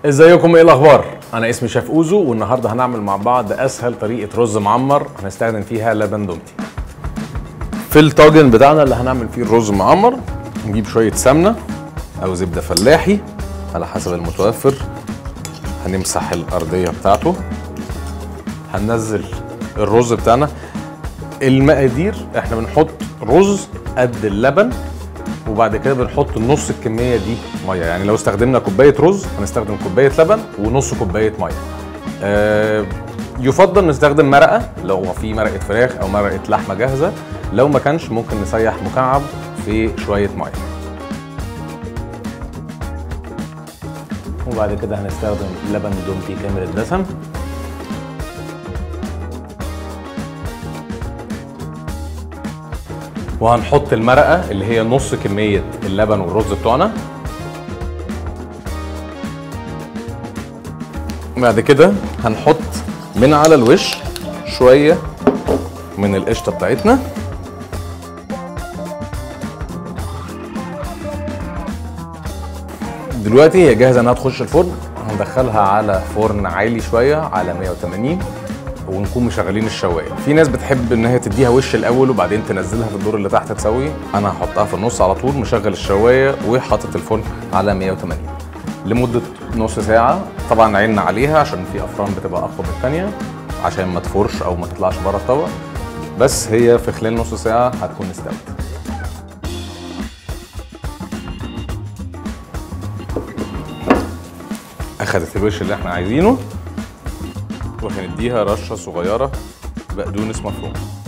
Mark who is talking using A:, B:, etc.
A: ازيكم ايه الاخبار انا اسمي شاف اوزو والنهارده هنعمل مع بعض اسهل طريقه رز معمر هنستخدم فيها لبن دومتي في الطاجن بتاعنا اللي هنعمل فيه الرز معمر نجيب شويه سمنه او زبده فلاحي على حسب المتوفر هنمسح الارضيه بتاعته هننزل الرز بتاعنا المقادير احنا بنحط رز قد اللبن وبعد كده بنحط نص الكميه دي ميه يعني لو استخدمنا كوبايه رز هنستخدم كوبايه لبن ونص كوبايه ميه آه يفضل نستخدم مرقه لو في مرقه فراخ او مرقه لحمه جاهزه لو ما كانش ممكن نسيح مكعب في شويه ميه وبعد كده هنستخدم لبن دومتي كامل الدسم وهنحط المرقه اللي هي نص كميه اللبن والرز بتوعنا بعد كده هنحط من على الوش شويه من القشطه بتاعتنا دلوقتي هي جاهزه انها تخش الفرن هندخلها على فرن عالي شويه على 180 ونكون مشغلين الشوايه في ناس بتحب ان هي تديها وش الاول وبعدين تنزلها في الدور اللي تحت تسوي انا هحطها في النص على طول مشغل الشوايه وحاطط الفرن على 180 لمده نص ساعه طبعا عيننا عليها عشان في افران بتبقى اقوى من الثانيه عشان ما تفورش او ما تطلعش بره الطبق بس هي في خلال نص ساعه هتكون استوت اخدت الوش اللي احنا عايزينه وهنديها رشه صغيره بقدونس مفروم